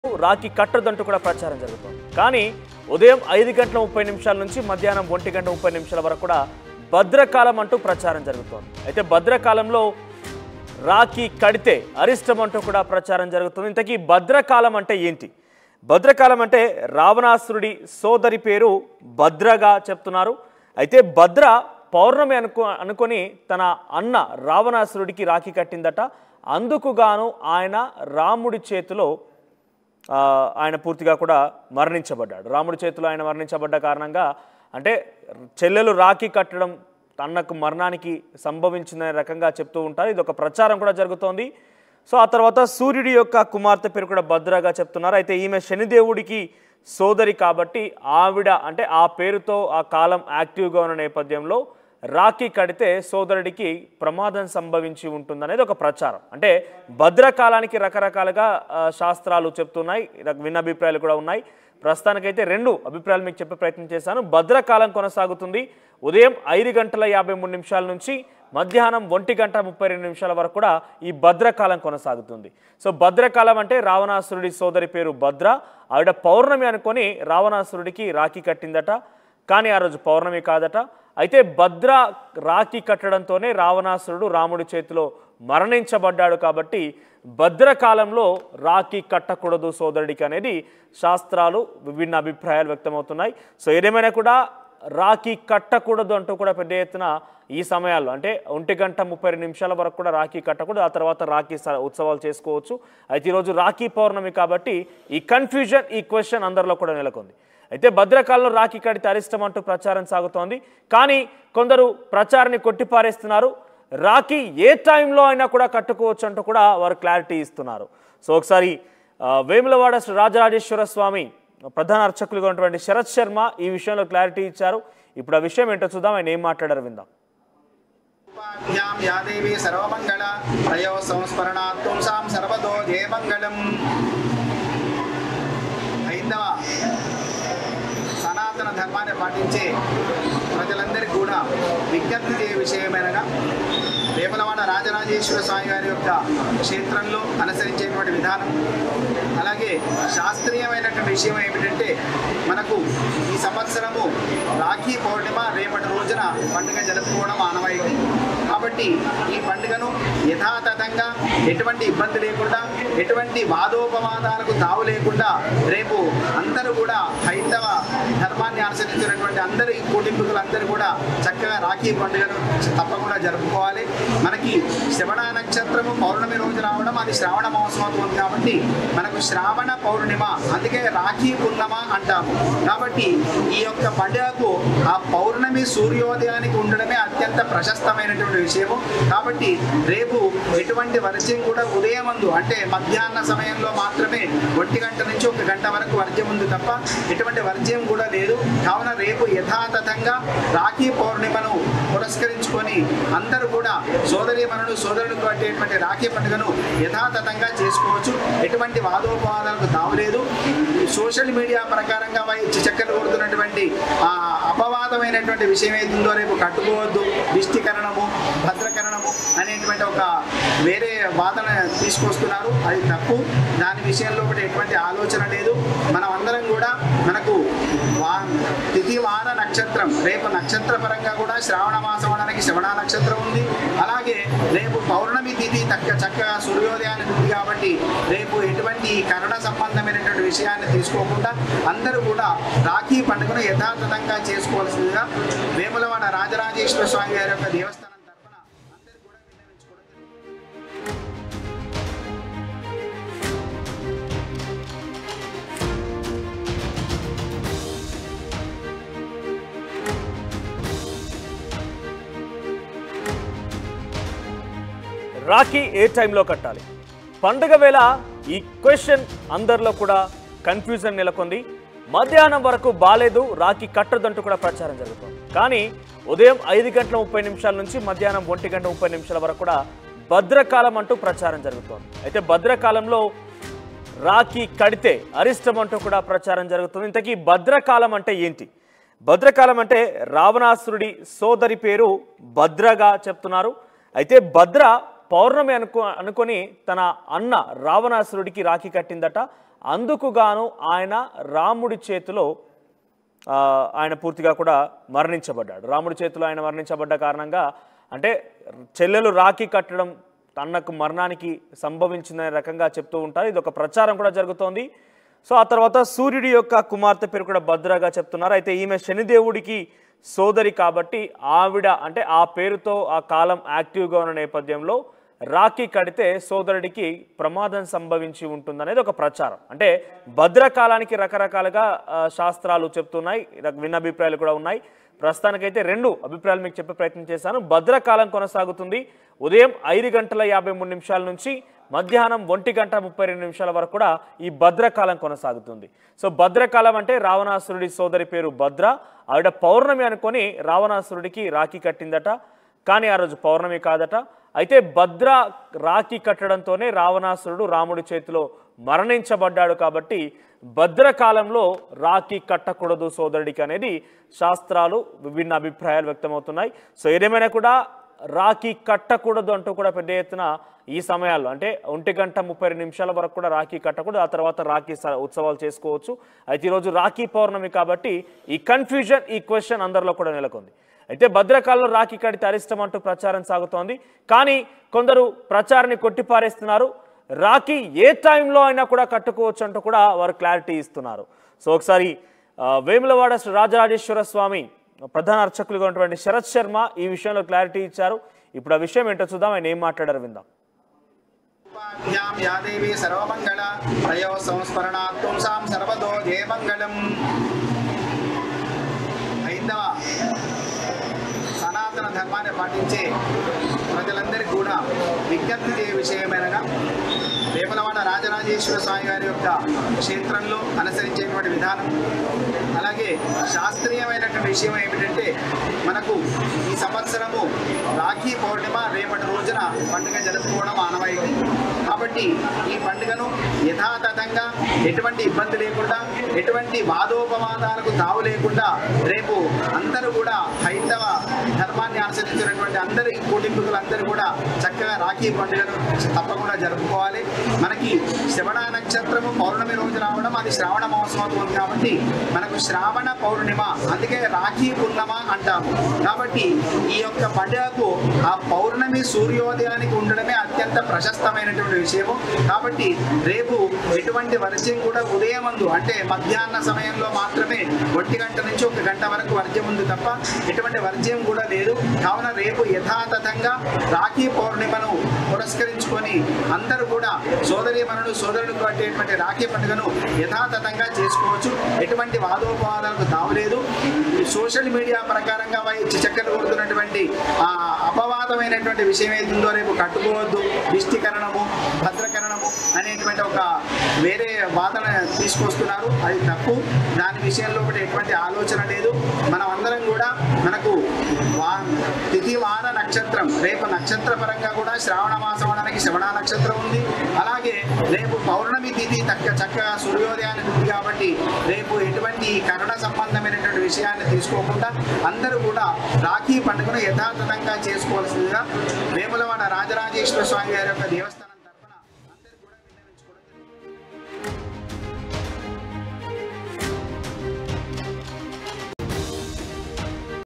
రాఖీ కట్టదంటూ కూడా ప్రచారం జరుగుతోంది కానీ ఉదయం ఐదు గంటల ముప్పై నిమిషాల నుంచి మధ్యాహ్నం ఒంటి గంట ముప్పై నిమిషాల వరకు కూడా భద్రకాలం అంటూ ప్రచారం జరుగుతోంది అయితే భద్రకాలంలో రాఖీ కడితే అరిష్టం అంటూ కూడా ప్రచారం జరుగుతుంది ఇంతకీ భద్రకాలం అంటే ఏంటి భద్రకాలం అంటే రావణాసురుడి సోదరి పేరు భద్రగా చెప్తున్నారు అయితే భద్ర పౌర్ణమి అనుకో అనుకొని తన అన్న రావణాసురుడికి రాఖీ కట్టిందట అందుకు గాను ఆయన రాముడి చేతిలో ఆ, ఆయన పూర్తిగా కూడా మరణించబడ్డాడు రాముడి చేతిలో ఆయన మరణించబడ్డ కారణంగా అంటే చెల్లెలు రాఖీ కట్టడం అన్నకు మరణానికి సంభవించిందనే రకంగా చెప్తూ ఉంటారు ఇది ఒక ప్రచారం కూడా జరుగుతోంది సో ఆ తర్వాత సూర్యుడి యొక్క కుమార్తె పేరు కూడా భద్రగా చెప్తున్నారు అయితే ఈమె శనిదేవుడికి సోదరి కాబట్టి ఆవిడ అంటే ఆ పేరుతో ఆ కాలం యాక్టివ్గా ఉన్న నేపథ్యంలో రాఖీ కడితే సోదరుడికి ప్రమాదం సంభవించి ఉంటుందనేది ఒక ప్రచారం అంటే భద్రకాలానికి రకరకాలుగా ఆ, శాస్త్రాలు చెప్తున్నాయి రక- విన్న అభిప్రాయాలు కూడా ఉన్నాయి ప్రస్తుతానికైతే రెండు అభిప్రాయాలు మీకు చెప్పే ప్రయత్నం చేశాను భద్రకాలం కొనసాగుతుంది ఉదయం ఐదు గంటల యాభై మూడు నిమిషాల నుంచి మధ్యాహ్నం ఒంటి గంట ముప్పై రెండు నిమిషాల వరకు కూడా ఈ భద్రకాలం కొనసాగుతుంది సో భద్రకాలం అంటే రావణాసురుడి సోదరి పేరు భద్ర ఆవిడ పౌర్ణమి అనుకొని రావణాసురుడికి రాఖీ కట్టిందట కానీ ఆ రోజు పౌర్ణమి కాదట అయితే భద్ర రాఖీ కట్టడంతోనే రావణాసురుడు రాముడి చేతిలో మరణించబడ్డాడు కాబట్టి భద్రకాలంలో రాఖీ కట్టకూడదు సోదరుడికి అనేది శాస్త్రాలు విభిన్న అభిప్రాయాలు వ్యక్తమవుతున్నాయి సో ఏదేమైనా కూడా రాఖీ కట్టకూడదు అంటూ కూడా పెద్ద ఎత్తున ఈ సమయాల్లో అంటే ఒంటి గంట ముప్పై రెండు నిమిషాల వరకు కూడా రాఖీ కట్టకూడదు ఆ తర్వాత రాఖీ స- ఉత్సవాలు చేసుకోవచ్చు అయితే ఈరోజు రాఖీ పౌర్ణమి కాబట్టి ఈ కన్ఫ్యూజన్ ఈ క్వశ్చన్ అందరిలో కూడా నెలకొంది అయితే భద్రకాలంలో రాఖీ కడితే అరిష్టం అంటూ ప్రచారం సాగుతోంది కానీ కొందరు ప్రచారాన్ని కొట్టిపారేస్తున్నారు రాఖీ ఏ టైంలో అయినా కూడా కట్టుకోవచ్చు అంటూ కూడా వారు క్లారిటీ ఇస్తున్నారు సో ఒకసారి ఆ, వేములవాడ శ్రీ రాజరాజేశ్వర స్వామి ప్రధాన అర్చకులుగా ఉన్నటువంటి శరత్ శర్మ ఈ విషయంలో క్లారిటీ ఇచ్చారు ఇప్పుడు ఆ విషయం ఏంటో చూద్దాం ఆయన ఏం మాట్లాడారు విందాం ఉపాభ్యాం యా దేవీ సర్వమంగళ ప్రయో సంస్మరణాత్ పుంసాం సర్వదో జయమంగళం హైందవ సనాతన ధర్మాన్ని పాటించే ప్రజలందరికీ కూడా విజ్ఞప్తి చేయ విషయమేనగా వేములవాడ రాజరాజేశ్వర స్వామి వారి యొక్క క్షేత్రంలో అనుసరించేటువంటి విధానం అలాగే శాస్త్రీయమైనటువంటి విషయం ఏమిటంటే మనకు ఈ సంవత్సరము రాఖీ పౌర్ణిమ రేపటి రోజున పండుగ జరుపుకోవడం ఆనవాయితీ కాబట్టి ఈ పండుగను యథాతథంగా ఎటువంటి ఇబ్బంది లేకుండా ఎటువంటి వాదోపవాదాలకు తావు లేకుండా రేపు అందరూ కూడా హైందవ ధర్మాన్ని అనుసరించినటువంటి అందరి కుటుంబీకులందరూ కూడా చక్కగా రాఖీ పండుగను తప్పకుండా జరుపుకోవాలి మనకి శ్రవణ నక్షత్రము పౌర్ణమి రోజు రావడం అది శ్రావణ మహోత్సవం ఉంది కాబట్టి మనకు శ్రావణ పౌర్ణిమ అందుకే రాఖీ పూర్ణమ అంటాము కాబట్టి ఈ యొక్క పండుగకు ఆ పౌర్ణమి సూర్యోదయానికి ఉండడమే అత్యంత ప్రశస్తమైనటువంటి విషయము కాబట్టి రేపు ఎటువంటి వర్జ్యం కూడా ఉదయమందు అంటే మధ్యాహ్న సమయంలో మాత్రమే ఒంటి గంట నుంచి ఒక గంట వరకు వర్జ్యం ఉంది తప్ప ఎటువంటి వర్జ్యం కూడా లేదు కావున రేపు యథాతథంగా రాఖీ పౌర్ణిమను పురస్కరించుకొని అందరూ కూడా సోదరి మనుడు సోదరుడు అట్టేటువంటి రాఖీ పండుగను యథాతథంగా చేసుకోవచ్చు ఎటువంటి వాదోపవాదాలకు తావులేదు సోషల్ మీడియా ప్రకారంగా వై- చక్కర్లు కొడుతున్నటువంటి ఆ అపవాదమైనటువంటి విషయం ఏతుందో రేపు కట్టుకోవద్దు దిష్టికరణము భద్రకరణము అనేటువంటి ఒక వేరే వాదన తీసుకొస్తున్నారు అది తప్పు దాని విషయంలో ఒకటి ఎటువంటి ఆలోచన లేదు మనం అందరం కూడా మనకు వా తిథి వార నక్షత్రం రేపు నక్షత్ర పరంగా కూడా శ్రావణ మాసం అనడానికి శ్రవణ నక్షత్రం ఉంది అలాగే రేపు పౌర్ణమి తిథి తక్క చక్కగా సూర్యోదయానికి ఉంది కాబట్టి రేపు ఎటువంటి కరణ సంబంధమైనటువంటి విషయాన్ని తీసుకోకుండా అందరూ కూడా రాఖీ పండుగను యథాతథంగా చేసుకోవాల్సిందిగా వేములవాడ రాజరాజేశ్వర స్వామి గారి యొక్క దేవస్థానం తరఫున అందరూ కూడా విన్నవించుకోవడం జరుగుతుంది. రాఖీ ఏ టైంలో కట్టాలి పండుగ వేళ ఈ క్వశ్చన్ అందరిలో కూడా కన్ఫ్యూజన్ నెలకొంది మధ్యాహ్నం వరకు బాలేదు రాఖీ కట్టదంటూ కూడా ప్రచారం జరుగుతుంది కానీ ఉదయం ఐదు గంటల ముప్పై నిమిషాల నుంచి మధ్యాహ్నం ఒంటి గంట ముప్పై నిమిషాల వరకు కూడా భద్రకాలం అంటూ ప్రచారం జరుగుతోంది అయితే భద్రకాలంలో రాఖీ కడితే అరిష్టం అంటూ కూడా ప్రచారం జరుగుతుంది ఇంతకీ భద్రకాలం అంటే ఏంటి భద్రకాలం అంటే రావణాసురుడి సోదరి పేరు భద్రగా చెప్తున్నారు అయితే భద్ర పౌర్ణమి అనుకో అనుకొని తన అన్న రావణాసురుడికి రాఖీ కట్టిందట అందుకు గాను ఆయన రాముడి చేతిలో ఆ, ఆయన పూర్తిగా కూడా మరణించబడ్డాడు రాముడి చేతిలో ఆయన మరణించబడ్డ కారణంగా అంటే చెల్లెలు రాఖీ కట్టడం అన్నకు మరణానికి సంభవించిందనే రకంగా చెప్తూ ఉంటారు ఇది ఒక ప్రచారం కూడా జరుగుతోంది సో ఆ తర్వాత సూర్యుడి యొక్క కుమార్తె పేరు కూడా భద్రగా చెప్తున్నారు అయితే ఈమె శనిదేవుడికి సోదరి కాబట్టి ఆవిడ అంటే ఆ పేరుతో ఆ కాలం యాక్టివ్గా ఉన్న నేపథ్యంలో రాఖీ కడితే సోదరుడికి ప్రమాదం సంభవించి ఉంటుందనేది ఒక ప్రచారం అంటే భద్రకాలానికి రకరకాలుగా ఆ, శాస్త్రాలు చెప్తున్నాయి రక- భిన్న అభిప్రాయాలు కూడా ఉన్నాయి ప్రస్తుతానికైతే రెండు అభిప్రాయాలు మీకు చెప్పే ప్రయత్నం చేశాను భద్రకాలం కొనసాగుతుంది ఉదయం ఐదు గంటల యాభై మూడు నిమిషాల నుంచి మధ్యాహ్నం ఒంటి గంట ముప్పై రెండు నిమిషాల వరకు కూడా ఈ భద్రకాలం కొనసాగుతుంది సో భద్రకాలం అంటే రావణాసురుడి సోదరి పేరు భద్ర ఆవిడ పౌర్ణమి అనుకొని రావణాసురుడికి రాఖీ కట్టిందట కానీ ఆ రోజు పౌర్ణమి కాదట అయితే భద్ర రాఖీ కట్టడంతోనే రావణాసురుడు రాముడి చేతిలో మరణించబడ్డాడు కాబట్టి భద్రకాలంలో రాఖీ కట్టకూడదు సోదరుడికి అనేది శాస్త్రాలు విభిన్న అభిప్రాయాలు వ్యక్తమవుతున్నాయి సో ఏదేమైనా కూడా రాఖీ కట్టకూడదు అంటూ కూడా పెద్ద ఎత్తున ఈ సమయాల్లో అంటే ఒంటి గంట ముప్పై రెండు నిమిషాల వరకు కూడా రాఖీ కట్టకూడదు ఆ తర్వాత రాఖీ స- ఉత్సవాలు చేసుకోవచ్చు అయితే ఈరోజు రాఖీ పౌర్ణమి కాబట్టి ఈ కన్ఫ్యూజన్ ఈ క్వశ్చన్ అందరిలో కూడా నెలకొంది అయితే భద్రకాలంలో రాఖీ కడితే అరిష్టం అంటూ ప్రచారం సాగుతోంది కానీ కొందరు ప్రచారాన్ని కొట్టిపారేస్తున్నారు రాఖీ ఏ టైంలో అయినా కూడా కట్టుకోవచ్చు అంటూ కూడా వారు క్లారిటీ ఇస్తున్నారు సో ఒకసారి ఆ, వేములవాడ శ్రీ రాజరాజేశ్వర స్వామి ప్రధాన అర్చకులుగా ఉన్నటువంటి శరత్ శర్మ ఈ విషయంలో క్లారిటీ ఇచ్చారు ఇప్పుడు ఆ విషయం ఏంటో చూద్దాం ఆయన ఏం మాట్లాడారు విందాం ఉపాభ్యాం యా దేవి సర్వమంగళ ప్రయో సంస్మరణాత్ పుంసాం సర్వదో జయమంగళం హైందవ సనాతన ధర్మాన్ని పాటించే ప్రజలందరికీ కూడా విజ్ఞప్తి చేయ విషయమేనగా వేములవాడ రాజరాజేశ్వర స్వామి గారి యొక్క క్షేత్రంలో అనుసరించేటువంటి విధానం అలాగే శాస్త్రీయమైనటువంటి విషయం ఏమిటంటే మనకు ఈ సంవత్సరము రాఖీ పౌర్ణిమ రేపటి రోజున పండుగ జరుపుకోవడం ఆనవాయితీ కాబట్టి ఈ పండుగను యథాతథంగా ఎటువంటి ఇబ్బంది లేకుండా ఎటువంటి వాదోపవాదాలకు తావు లేకుండా రేపు అందరూ కూడా హైందవ ధర్మాన్ని అనుసరించినటువంటి అందరి కుటుంబీకులందరూ కూడా చక్కగా రాఖీ పండుగను తప్పకుండా జరుపుకోవాలి మనకి శ్రవణ నక్షత్రము పౌర్ణమి రోజు రావడం అది శ్రావణ మహోత్సవం అవుతుంది కాబట్టి మనకు శ్రావణ పౌర్ణిమ అందుకే రాఖీ పున్నమ అంటాము కాబట్టి ఈ యొక్క పండుగకు ఆ పౌర్ణమి సూర్యోదయానికి ఉండడమే అత్యంత ప్రశస్తమైనటువంటి విషయము కాబట్టి రేపు ఎటువంటి వర్జ్యం కూడా ఉదయమందు అంటే మధ్యాహ్న సమయంలో మాత్రమే ఒంటి గంట నుంచి ఒక గంట వరకు వర్జ్యం ఉంది తప్ప ఎటువంటి వర్జ్యం కూడా లేదు కావున రేపు యథాతథంగా రాఖీ పౌర్ణిమను పురస్కరించుకొని అందరూ కూడా సోదరి మనుడు సోదరుడు కట్టేటువంటి రాఖీ పండుగను యథాతథంగా చేసుకోవచ్చు ఎటువంటి వాదోపవాదాలకు తావులేదు ఈ సోషల్ మీడియా ప్రకారంగా వై- చక్కలు కొడుతున్నటువంటి ఆ అపవాదమైనటువంటి విషయం ఏతుందో రేపు కట్టుకోవద్దు దిష్టికరణము భద్రకరణము అనేటువంటి ఒక వేరే వాదన తీసుకొస్తున్నారు అది తప్పు దాని విషయంలో కూడా ఎటువంటి ఆలోచన లేదు మనం అందరం కూడా మనకు వా తిథి వార నక్షత్రం రేపు నక్షత్ర పరంగా కూడా శ్రావణ మాసం అనడానికి శ్రవణ నక్షత్రం ఉంది అలాగే రేపు పౌర్ణమి తిథి తక్క చక్కగా సూర్యోదయానికి ఉంది కాబట్టి రేపు ఎటువంటి కరుణ సంబంధమైనటువంటి విషయాన్ని తీసుకోకుండా అందరూ కూడా రాఖీ పండుగను యథాతథంగా చేసుకోవాల్సిందిగా వేములవాడ రాజరాజేశ్వర స్వామి గారి యొక్క దేవస్థానం